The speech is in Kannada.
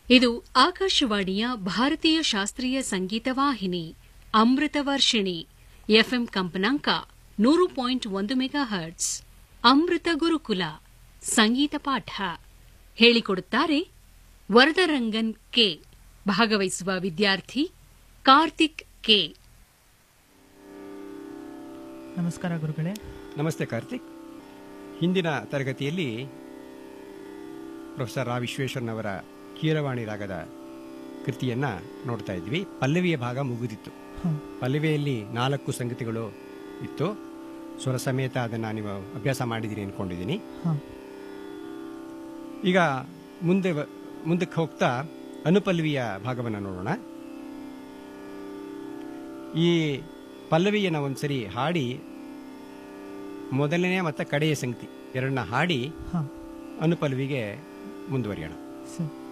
ಇದು ಆಕಾಶವಾಣಿಯ ಭಾರತೀಯ ಶಾಸ್ತ್ರೀಯ ಸಂಗೀತ ವಾಹಿನಿ ಅಮೃತ ವರ್ಷಿಣಿ ಎಫ್ಎಂ ಕಂಪನಾಂಕ ನೂರು ಪಾಯಿಂಟ್ ಒಂದು ಮೆಗಾ ಹರ್ಟ್ಸ್ ಅಮೃತ ಗುರುಕುಲ ಸಂಗೀತ ಪಾಠ ಹೇಳಿಕೊಡುತ್ತಾರೆ ವರದರಂಗನ್ ಕೆ ಭಾಗವಹಿಸುವ ವಿದ್ಯಾರ್ಥಿ ಕಾರ್ತಿಕ್ ಕೆ ನಮಸ್ಕಾರ ಗುರುಗಳೇ ನಮಸ್ತೆ ಕಾರ್ತಿಕ್ ಹಿಂದಿನ ತರಗತಿಯಲ್ಲಿ ಪ್ರೊಫೆಸರ್ ರಾ ವಿಶ್ವೇಶ್ವರನವರ ಕೀರವಾಣಿ ರಾಗದ ಕೃತಿಯನ್ನ ನೋಡ್ತಾ ಇದ್ವಿ ಪಲ್ಲವಿಯ ಭಾಗ ಮುಗಿದಿತ್ತು ಹ್ಮ್. ಪಲ್ಲವಿಯಲ್ಲಿ ನಾಲ್ಕು ಸಂಗತಿಗಳು ಇತ್ತು ಸ್ವರ ಸಮೇತ ಅದನ್ನು ನೀವು ಅಭ್ಯಾಸ ಮಾಡಿದ್ದೀರಿ ಅನ್ಕೊಂಡಿದ್ದೀನಿ ಹಾಂ ಈಗ ಮುಂದೆ ವ- ಮುಂದಕ್ಕೆ ಹೋಗ್ತಾ ಅನುಪಲ್ಲವಿಯ ಭಾಗವನ್ನು ನೋಡೋಣ ಈ ಪಲ್ಲವಿಯನ್ನು ಒಂದ್ಸರಿ ಹಾಡಿ ಮೊದಲನೇ ಮತ್ತು ಕಡೆಯ ಸಂಗತಿ ಎರಡನ್ನ ಹಾಡಿ ಹಾಂ ಅನುಪಲ್ಲವಿಗೆ ಮುಂದುವರಿಯೋಣ ಸರಿ